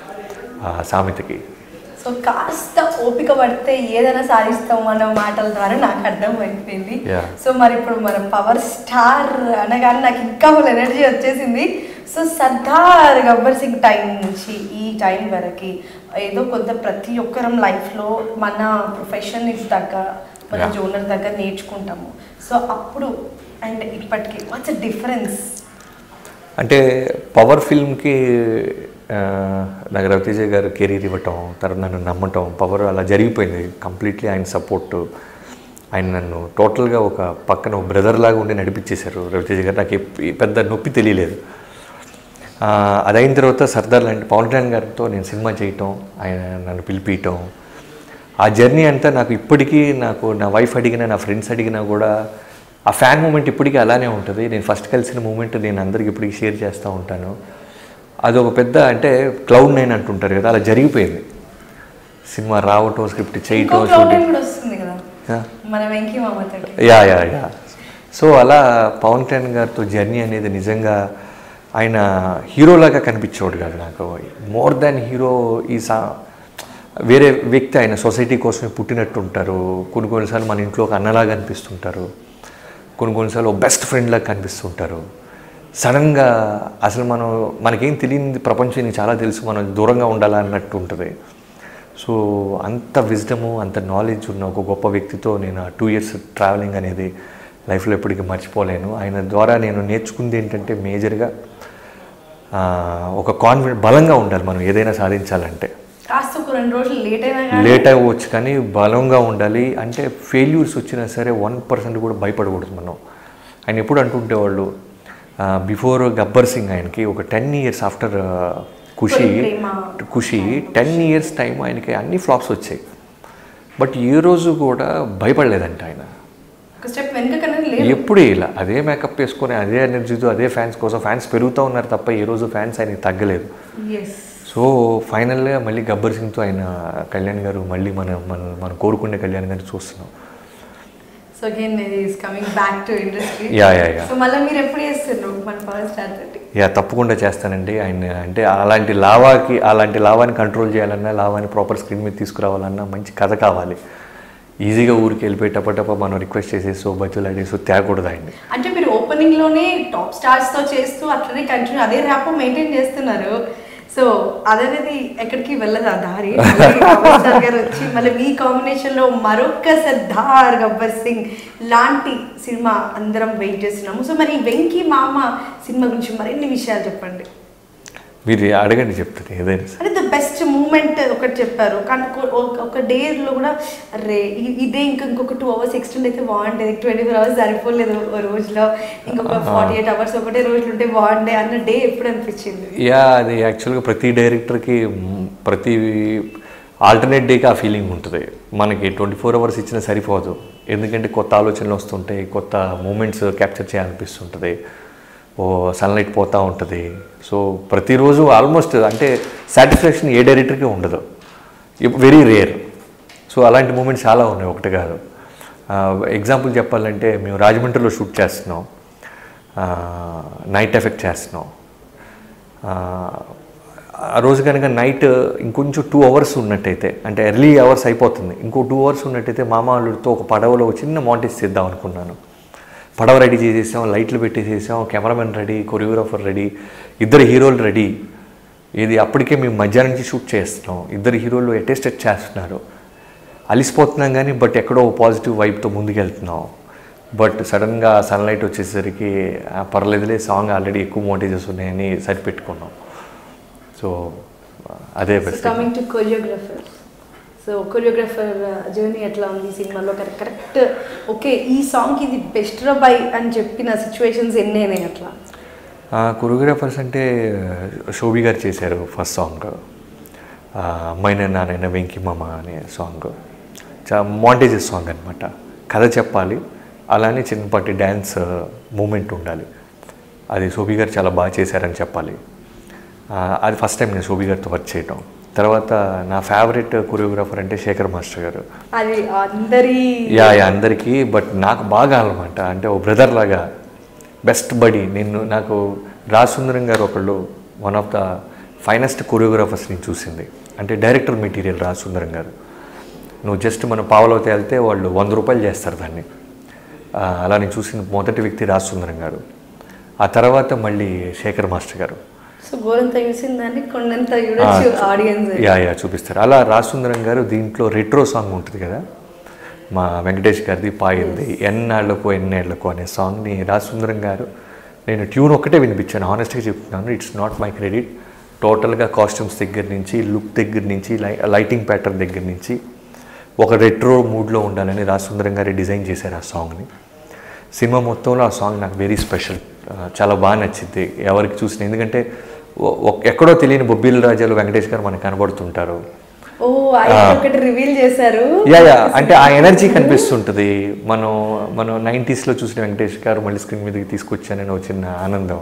సామెతకి సో కాస్త ఓపిక పడితే ఏదైనా సాధిస్తాం అన్న మాటల ద్వారా నాకు అర్థం అయిపోయింది Yeah. సో మరి ఇప్పుడు మన పవర్ స్టార్ అనగానే నాకు ఇంకా ఫుల్ ఎనర్జీ వచ్చేసింది సో సర్దార్ గబ్బర్ సింగ్ టైం నుంచి ఈ టైం వరకు ఏదో కొంత ప్రతి ఒక్కరం లైఫ్లో మన ప్రొఫెషన్ తగ్గ మన Yeah. జోనర్ దగ్గర నేర్చుకుంటాము సో అప్పుడు అండ్ ఇప్పటికి వాట్స్ డిఫరెన్స్ అంటే పవర్ ఫిల్మ్కి ఆ, నాకు రవితేజ గారు కెరీర్ ఇవ్వటం తర్వాత నన్ను నమ్మటం పవర్ అలా జరిగిపోయింది కంప్లీట్లీ ఆయన సపోర్ట్ ఆయన నన్ను టోటల్గా ఒక పక్కన ఒక బ్రదర్ లాగా ఉండి నడిపించేశారు రవితేజ గారు నాకు ఎప్ప- పెద్ద నొప్పి తెలియలేదు ఆ, అదైన తర్వాత సర్దార్ లాంటి పవన్ కళ్యాణ్ గారితో నేను సినిమా చేయటం ఆయన నన్ను పిలిపించటం ఆ జర్నీ అంతా నాకు ఇప్పటికీ నాకు నా వైఫ్ అడిగినా నా ఫ్రెండ్స్ అడిగినా కూడా ఆ ఫ్యాన్ మూమెంట్ ఇప్పటికీ అలానే ఉంటుంది నేను ఫస్ట్ కలిసిన మూమెంట్ నేను అందరికి ఇప్పటికీ షేర్ చేస్తూ ఉంటాను అది ఒక పెద్ద అంటే క్లౌడ్ నైన్ అంటుంటారు కదా అలా జరిగిపోయింది సినిమా రావటం స్క్రిప్ట్ ఇంకో చేయటం క్రౌడ్ షూటింగ్ కూడా వస్తుంది కదా Yeah. మన వెంకీ మామతో యా యా యా సో అలా పవన్ కళ్యాణ్ గారితో జర్నీ అనేది నిజంగా ఆయన హీరోలాగా కనిపించేవాడు కాదు నాకు మోర్ దాన్ హీరో ఈ సా వేరే వ్యక్తి ఆయన సొసైటీ కోసమే పుట్టినట్టు ఉంటారు కొన్ని కొన్నిసార్లు మన ఇంట్లో ఒక అన్నలాగా అనిపిస్తుంటారు కొన్ని కొన్నిసార్లు ఒక బెస్ట్ ఫ్రెండ్లాగా కనిపిస్తుంటారు సడన్గా అసలు మనం మనకేం తెలియని ప్రపంచం నీకు చాలా తెలుసు మనం దూరంగా ఉండాలా అన్నట్టు ఉంటుంది సో అంత విజ్డము అంత నాలెడ్జ్ ఉన్న ఒక గొప్ప వ్యక్తితో నేను ఆ టూ ఇయర్స్ ట్రావెలింగ్ అనేది లైఫ్లో ఎప్పటికీ మర్చిపోలేను ఆయన ద్వారా నేను నేర్చుకుంది ఏంటంటే మేజర్గా ఒక కాన్ఫిడెంట్ బలంగా ఉండాలి మనం ఏదైనా సాధించాలంటే కాస్త ఒక రెండు రోజులు లేట్ అయినా కానీ లేట్ అవ్వచ్చు కానీ బలంగా ఉండాలి అంటే ఫెయిల్యూర్స్ వచ్చినా సరే వన్ పర్సెంట్ కూడా భయపడకూడదు మనం ఆయన ఎప్పుడు అంటుంటేవాళ్ళు బిఫోర్ గబ్బర్ సింగ్ ఆయనకి ఒక టెన్ ఇయర్స్ ఆఫ్టర్ ఖుషి ప్రేమ. ఖుషి టెన్ ఇయర్స్ టైం ఆయనకి అన్ని ఫ్లాప్స్ వచ్చాయి బట్ ఏ రోజు కూడా భయపడలేదంట ఆయన ఒక స్టెప్ వెనుక కన్నా లేదు ఎప్పుడు ఇలా అదే మేకప్ వేసుకొని అదే ఎనర్జీతో అదే ఫ్యాన్స్ కోసం ఫ్యాన్స్ పెరుగుతూ ఉన్నారు తప్ప ఏ రోజు ఫ్యాన్స్ ఆయనకి తగ్గలేదు ఎస్ సో ఫైనల్గా మళ్ళీ గబ్బర్ సింగ్తో ఆయన కళ్యాణ్ గారు మళ్ళీ మన మన మనం కోరుకునే కళ్యాణ్ గారిని చూస్తున్నాం so so again is coming back to industry Yeah, yeah, yeah. So మళ్ళీ మీరు ఎప్పుడు చేస్తున్నారు మన పవర్ స్టార్ తోటి యా తప్పకుండా చేస్తానండి ఆయన అంటే అలాంటి లావాకి అలాంటి లావాని కంట్రోల్ చేయాలన్నా లావాని ప్రాపర్ స్క్రీన్ మీద తీసుకురావాలన్నా మంచి కథ కావాలి ఈజీగా ఊరికి వెళ్ళిపోయేటప్పటప్ప మనం రిక్వెస్ట్ చేసేసి ఓ బజ్జులు అడిగేసి తేకూడదు ఆయన్ని అంటే మీరు ఓపెనింగ్ లోనే టాప్ స్టార్స్ తో చేస్తూ అట్లనే కంటిన్యూ అదే ర్యాప్ మెయింటైన్ చేస్తున్నారు సో అదనేది ఎక్కడికి వెళ్ళదు ఆ దారి మళ్ళీ పవర్ స్టార్ గారు వచ్చి మళ్ళీ మీ కాంబినేషన్ లో మరొక సర్దార్ గబ్బర్ సింగ్ లాంటి సినిమా అందరం వెయిట్ చేస్తున్నాము సో మరి వెంకీ మామ సినిమా గురించి మరిన్ని విషయాలు చెప్పండి మీరు అడగండి చెప్తాను ఏదైనా సరే అంటే ద బెస్ట్ మూమెంట్ ఒకటి చెప్పారు కానీ ఒక- ఒక- ఒక డేలో కూడా అరే ఇ- ఇదే ఇంకా ఇంకొక టూ అవర్స్ ఎక్స్టెండ్ అయితే బాగుండేది ట్వంటీ ఫోర్ అవర్స్ సరిపోలేదు ఓ రోజులో ఇంకొక ఫార్టీ ఎయిట్ అవర్స్ ఒకటే రోజులు ఉంటే బాగుండే అన్న డే ఎప్పుడు అనిపించింది యా అది యాక్చువల్గా ప్రతి డైరెక్టర్కి మ్, ప్రతి ఆల్టర్నేట్ డేకి ఆ ఫీలింగ్ ఉంటుంది మనకి ట్వంటీ ఫోర్ అవర్స్ ఇచ్చినా సరిపోదు ఎందుకంటే కొత్త ఆలోచనలు వస్తుంటాయి కొత్త మూమెంట్స్ క్యాప్చర్ చేయాలనిపిస్తుంటుంది ఓ సన్లైట్ పోతూ ఉంటుంది సో ప్రతిరోజు ఆల్మోస్ట్ అంటే సాటిస్ఫాక్షన్ ఏ డైరెక్టర్కి ఉండదు వెరీ రేర్ సో అలాంటి మూమెంట్స్ చాలా ఉన్నాయి ఒకటి కాదు ఎగ్జాంపుల్ చెప్పాలంటే మేము రాజమండ్రిలో షూట్ చేస్తున్నాం నైట్ ఎఫెక్ట్ చేస్తున్నాం ఆ, ఆ రోజు కనుక నైట్ ఇంకొంచెం టూ అవర్స్ ఉన్నట్టయితే అంటే ఎర్లీ అవర్స్ అయిపోతుంది ఇంకో టూ అవర్స్ ఉన్నట్టయితే మామ వాళ్ళతో ఒక పడవలో ఒక చిన్న మాంటేజ్ చేద్దాం అనుకున్నాను పడవ రెడీ చేసేసాం లైట్లు పెట్టేసేసాం కెమెరామెన్ రెడీ కొరియోగ్రాఫర్ రెడీ ఇద్దరు హీరోలు రెడీ ఇది అప్పటికే మేము మధ్యాహ్నం నుంచి షూట్ చేస్తున్నాం ఇద్దరు హీరోలు అటెస్టెడ్ చేస్తున్నారు అలిసిపోతున్నాం కానీ బట్ ఎక్కడో పాజిటివ్ వైబ్తో ముందుకెళ్తున్నాం బట్ సడన్గా సన్లైట్ వచ్చేసరికి "ఆ, పర్లేదులే సాంగ్ ఆల్రెడీ ఎక్కువ మోటేజెస్ ఉన్నాయని సరిపెట్టుకున్నాం సో అదే so best coming to choreographer so choreographer journey ఎట్లా ఉంది ఈ సినిమాలో కరెక్ట్ ఓకే ఈ సాంగ్ ఇది బెస్ట్ బై అని చెప్పిన సిచ్యువేషన్స్ ఎన్నైనాయి అట్లా కొరియోగ్రాఫర్స్ అంటే శోభి గారు చేశారు ఫస్ట్ సాంగ్ అమ్మాయిన నానైన వెంకి మామ అనే సాంగ్ చా మాంటేజెస్ సాంగ్ అనమాట కథ చెప్పాలి అలానే చిన్నపాటి డ్యాన్స్ మూమెంట్ ఉండాలి అది శోభి గారు చాలా బాగా చేశారని చెప్పాలి ఆ, అది ఫస్ట్ టైం నేను శోభి గారితో వర్క్ చేయటం తర్వాత నా ఫేవరెట్ కొరియోగ్రాఫర్ అంటే శేఖర్ మాస్టర్ గారు అది అందరి యా యా అందరికీ బట్ నాకు బాగా అనమాట అంటే ఓ బ్రదర్ లాగా బెస్ట్ బడీ నేను నాకు రాజసుందరం గారు ఒకళ్ళు one of the finest choreographers నేను చూసింది అంటే డైరెక్టర్ మెటీరియల్ రాజసుందరం గారు నువ్వు జస్ట్ మన పావులోకి వెళ్తే వాళ్ళు వంద రూపాయలు చేస్తారు దాన్ని ఆ, అలా నేను చూసిన మొదటి వ్యక్తి రాజసుందరం గారు ఆ తర్వాత మళ్ళీ శేఖర్ మాస్టర్ గారు సో గోరంత చూసిన దాన్ని కొండంత చూడొచ్చు ఆడియన్స్ యా యా చూపిస్తారు అలా రాసుందరం గారు దీంట్లో రెట్రో సాంగ్ ఉంటుంది కదా మా వెంకటేష్ గారిది పాయింది ఎన్నాళ్లకు ఎన్నేళ్లకు అనే సాంగ్ని రాసుందరం గారు నేను ట్యూన్ ఒక్కటే వినిపించాను హానెస్ట్గా చెప్తున్నాను ఇట్స్ నాట్ మై క్రెడిట్ టోటల్గా కాస్ట్యూమ్స్ దగ్గర నుంచి లుక్ దగ్గర నుంచి లై లైటింగ్ ప్యాటర్న్ దగ్గర నుంచి ఒక రెట్రో మూడ్లో ఉండాలని రాసుందరం గారు డిజైన్ చేశారు ఆ సాంగ్ని సినిమా మొత్తంలో ఆ సాంగ్ నాకు వెరీ స్పెషల్ చాలా బాగా నచ్చింది ఎవరికి చూసిన ఎందుకంటే ఒ- ఒక్- ఎక్కడో తెలియని బొబ్బిల్ రాజాలు వెంకటేష్ గారు మనకు కనబడుతుంటారు ఓ ఆయన ఒకటి రివీల్ చేశారు యా యా అంటే ఆ ఎనర్జీ కనిపిస్తుంటుంది మనం మనం నైంటీస్లో చూసిన వెంకటేష్ గారు మళ్ళీ స్క్రీన్ మీదకి తీసుకొచ్చానని వచ్చిన ఆనందం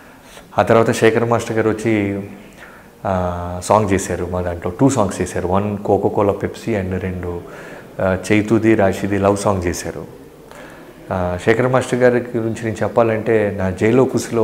ఆ తర్వాత శేఖర్ మాస్టర్ గారు వచ్చి ఆ, సాంగ్ చేశారు మా దాంట్లో టూ సాంగ్స్ చేశారు one Coca Cola Pepsi and రెండు ఆ, చైతుది రాషిది లవ్ సాంగ్ చేశారు ఆ, శేఖర్ మాస్టర్ గారి గురించి నేను చెప్పాలంటే నా జైలో కుసిలో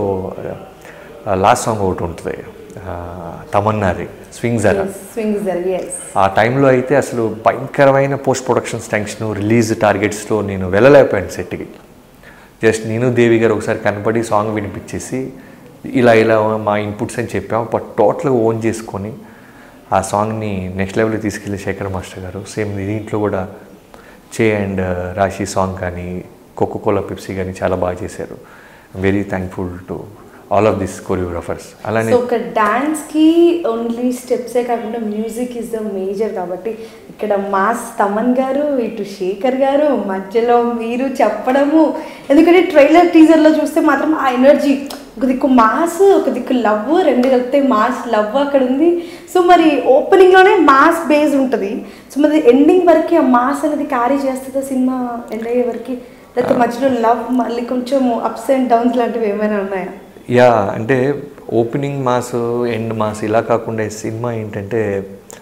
లాస్ట్ సాంగ్ ఒకటి ఉంటుంది ఆ, తమన్నాది స్వింగ్ జరా స్వింగ్స్ జర్ ఎస్ ఆ టైంలో అయితే అసలు భయంకరమైన పోస్ట్ ప్రొడక్షన్స్ టెన్షన్ రిలీజ్ టార్గెట్స్లో నేను వెళ్ళలేకపోయాను సెట్కి జస్ట్ నేను దేవి గారు ఒకసారి కనపడి సాంగ్ వినిపించేసి ఇలా ఇలా మా ఇన్పుట్స్ అని చెప్పాం బట్ టోటల్గా ఓన్ చేసుకొని ఆ సాంగ్ని నెక్స్ట్ లెవెల్కి తీసుకెళ్ళి శేఖర్ మాస్టర్ గారు సేమ్ దీంట్లో కూడా చే అండ్ రాశి సాంగ్ కానీ కోకో కోలా పెప్సీ కానీ చాలా బాగా చేశారు very thankful to all of this choreographers అలానే సో ఒక డాన్స్ కి ఓన్లీ స్టెప్సే కాకుండా మ్యూజిక్ ఇస్ ద మేజర్ కాబట్టి ఇక్కడ మాస్ తమన్ గారు ఇటు శేఖర్ గారు మధ్యలో మీరు చెప్పడము ఎందుకంటే ట్రైలర్ టీజర్లో చూస్తే మాత్రం ఆ ఎనర్జీ ఒక దిక్కు మాస్ ఒక దిక్కు లవ్ రెండు కలిపితే మాస్ లవ్ అక్కడ ఉంది సో మరి ఓపెనింగ్లోనే మాస్ బేస్ ఉంటుంది సో మరి ఎండింగ్ వరకు ఆ మాస్ అనేది క్యారీ చేస్తుందా సినిమా ఎండ్ అయ్యే వరకు లేకపోతే మధ్యలో లవ్ మళ్ళీ కొంచెం అప్స్ అండ్ డౌన్స్ లాంటివి ఏమైనా ఉన్నాయా యా అంటే ఓపెనింగ్ మాస్ ఎండ్ మాస్ ఇలా కాకుండా ఈ సినిమా ఏంటంటే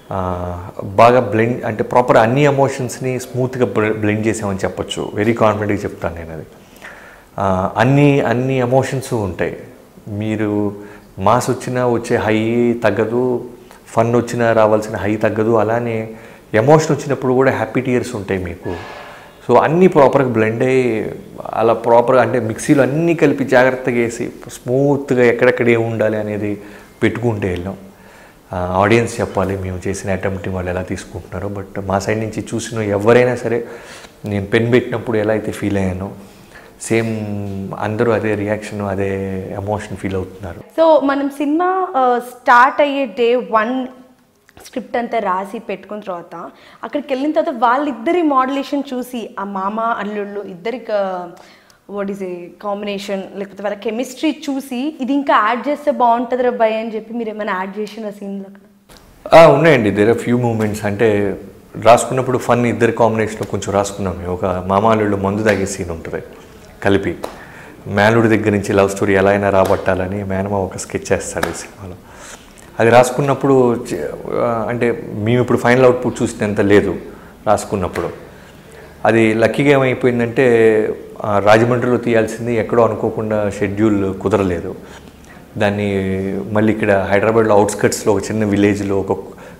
ఆ, బాగా బ్లెండ్ అంటే ప్రాపర్ అన్ని ఎమోషన్స్ని స్మూత్గా బ్లెండ్ చేసామని చెప్పొచ్చు వెరీ కాన్ఫిడెంట్గా చెప్తాను నేను అది ఆ, అన్ని అన్ని ఎమోషన్స్ ఉంటాయి మీరు మాస్ వచ్చినా వచ్చే హై తగ్గదు ఫన్ వచ్చినా రావాల్సిన హై తగ్గదు అలానే ఎమోషన్ వచ్చినప్పుడు కూడా హ్యాపీ టీయర్స్ ఉంటాయి మీకు సో అన్నీ ప్రాపర్గా బ్లెండ్ అయ్యి అలా ప్రాపర్గా అంటే మిక్సీలో అన్నీ కలిపి జాగ్రత్తగా వేసి స్మూత్గా ఎక్కడెక్కడ ఏమి ఉండాలి అనేది పెట్టుకుంటే వెళ్ళాం ఆడియన్స్ చెప్పాలి మేము చేసిన అటెంప్ట్ని వాళ్ళు ఎలా తీసుకుంటున్నారో బట్ మా సైడ్ నుంచి చూసిన ఎవరైనా సరే నేను పెన్ పెట్టినప్పుడు ఎలా అయితే ఫీల్ అయ్యానో సేమ్ అందరూ అదే రియాక్షన్ అదే ఎమోషన్ ఫీల్ అవుతున్నారు సో మనం సినిమా స్టార్ట్ అయ్యే డే వన్ స్క్రిప్ట్ అంతా రాసి పెట్టుకున్న తర్వాత అక్కడికి వెళ్ళిన తర్వాత వాళ్ళిద్దరి మోడలేషన్ చూసి ఆ మామ అల్లుళ్ళు ఇద్దరి వాట్ ఈస్ ఏ కాంబినేషన్ లేకపోతే వాళ్ళ కెమిస్ట్రీ చూసి ఇది ఇంకా యాడ్ చేస్తే బాగుంటుంది రా భయ్ అని చెప్పి మీరు ఏమైనా యాడ్ చేసిన సీన్లో అక్కడ ఆ, ఉన్నాయండి దేర్ ఆర్ ఫ్యూ మూమెంట్స్ అంటే రాసుకున్నప్పుడు ఫన్ ఇద్దరి కాంబినేషన్లో కొంచెం రాసుకున్నాం మేము ఒక మామాళ్ళు మందు తాగే సీన్ ఉంటుంది కలిపి మేనుడి దగ్గర నుంచి లవ్ స్టోరీ ఎలా అయినా రాబట్టాలని మేనమా ఒక స్కెచ్ చేస్తాడు ఈ సినిమాలో అది రాసుకున్నప్పుడు చ- ఆ, అంటే మేము ఇప్పుడు ఫైనల్ అవుట్పుట్ చూసినంత లేదు రాసుకున్నప్పుడు అది లక్కీగా ఏమైపోయిందంటే ఆ, రాజమండ్రిలో తీయాల్సింది ఎక్కడో అనుకోకుండా షెడ్యూల్ కుదరలేదు దాన్ని మళ్ళీ ఇక్కడ హైదరాబాద్లో అవుట్స్కట్స్లో ఒక చిన్న విలేజ్లో ఒక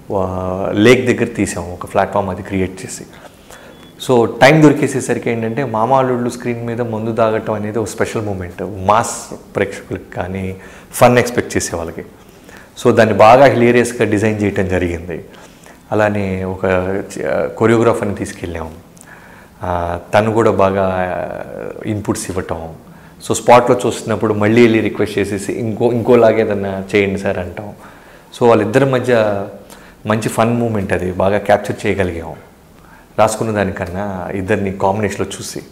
లేక్ దగ్గర తీసాం ఒక ప్లాట్ఫామ్ అది క్రియేట్ చేసి సో టైం దొరికేసేసరికి ఏంటంటే మామాలుళ్ళు స్క్రీన్ మీద ముందు తాగటం అనేది ఒక స్పెషల్ మూమెంట్ మాస్ ప్రేక్షకులకు కానీ ఫన్ ఎక్స్పెక్ట్ చేసే వాళ్ళకి సో దాన్ని బాగా హిలేరియస్గా డిజైన్ చేయటం జరిగింది అలానే ఒక కొరియోగ్రాఫర్ని తీసుకెళ్ళాము ఆ, తను కూడా బాగా ఇన్పుట్స్ ఇవ్వటం సో స్పాట్లో చూస్తున్నప్పుడు మళ్ళీ వెళ్ళి రిక్వెస్ట్ చేసేసి ఇంకో ఇంకోలాగా ఏదన్నా చేయండి సార్ అంటాం సో వాళ్ళిద్దరి మధ్య మంచి ఫన్ మూమెంట్ అది బాగా క్యాప్చర్ చేయగలిగాం రాసుకున్న దానికన్నా ఇద్దరిని కాంబినేషన్లో చూసి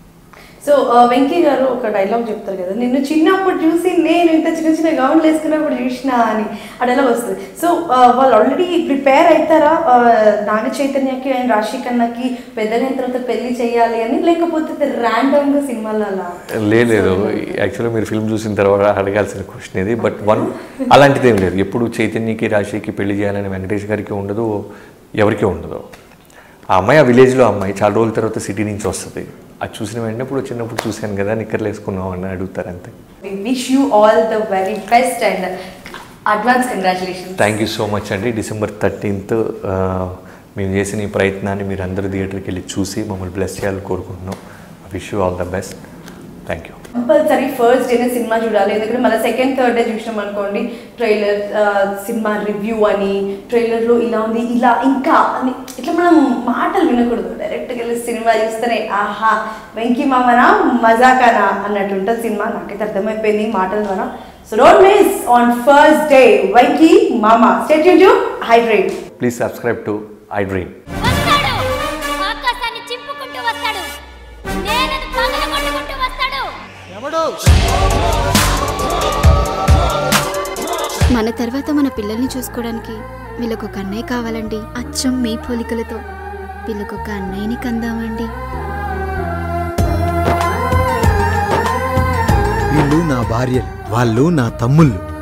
సో వెంకీ గారు ఒక డైలాగ్ చెప్తారు కదా నిన్ను చిన్నప్పుడు చూసి నేను ఇంత చిన్న చిన్న గౌన్లు వేసుకున్నప్పుడు చూసిన అని ఆ డైలాగ్ వస్తుంది సో వాళ్ళు ఆల్రెడీ ప్రిపేర్ అవుతారా ఆ, నాగ చైతన్యకి అండ్ రాశి కన్నాకి పెద్దగా అయిన తర్వాత పెళ్లి చేయాలి అని లేకపోతే ర్యాండమ్గా సినిమాలో అలా లేదు యాక్చువల్గా మీరు ఫిల్మ్ చూసిన తర్వాత అడగాల్సిన క్వశ్చన్ ఇది బట్ వన్ అలాంటిది ఏం లేదు ఎప్పుడు చైతన్యకి రాశికి పెళ్లి చేయాలని వెంకటేష్ గారికి ఉండదు ఎవరికీ ఉండదు ఆ అమ్మాయి ఆ విలేజ్లో అమ్మాయి చాలా రోజుల తర్వాత సిటీ నుంచి వస్తుంది అది చూసిన వెంటనే ఇప్పుడు చిన్నప్పుడు చూశాను కదా నిక్కర్లు వేసుకున్నావు అని అడుగుతారు అంతే wish you all the very best and advance congratulation thank you so much అండి డిసెంబర్ థర్టీన్త్ మేము చేసిన ఈ ప్రయత్నాన్ని మీరు అందరూ థియేటర్కి వెళ్ళి చూసి మమ్మల్ని బ్లెస్ చేయాలని కోరుకుంటున్నాం wish you all the best thank you compulsory first డేనే సినిమా చూడాలి ఎందుకంటే మళ్ళీ సెకండ్ థర్డ్ డే చూసినాం అనుకోండి ట్రైలర్ సినిమా రివ్యూ అని ట్రైలర్లో ఇలా ఉంది ఇలా ఇంకా అని ఇట్లా మనం మాటలు వినకూడదు డైరెక్ట్గా వెళ్ళి సినిమా చూస్తేనే ఆహా వెంకీ మామనా మజాకానా అన్నట్టు ఉంటుంది సినిమా నాకైతే అర్థమైపోయింది మాటల ద్వారా so don't miss on first day Venky Mama state you hydrate please subscribe to iDream వస్తాడు ఆకాశాన్ని చింపుకుంటూ వస్తాడు నేనది పగల కొట్టుకుంటూ వస్తాడు మన తర్వాత మన పిల్లల్ని చూసుకోవడానికి వీళ్ళకు ఒక అన్నయ్య కావాలండి అచ్చం మీ పోలికలతో వీళ్ళకు ఒక అన్నయ్యని కందామండి వీళ్ళు నా భార్యలు వాళ్ళు నా తమ్ముళ్ళు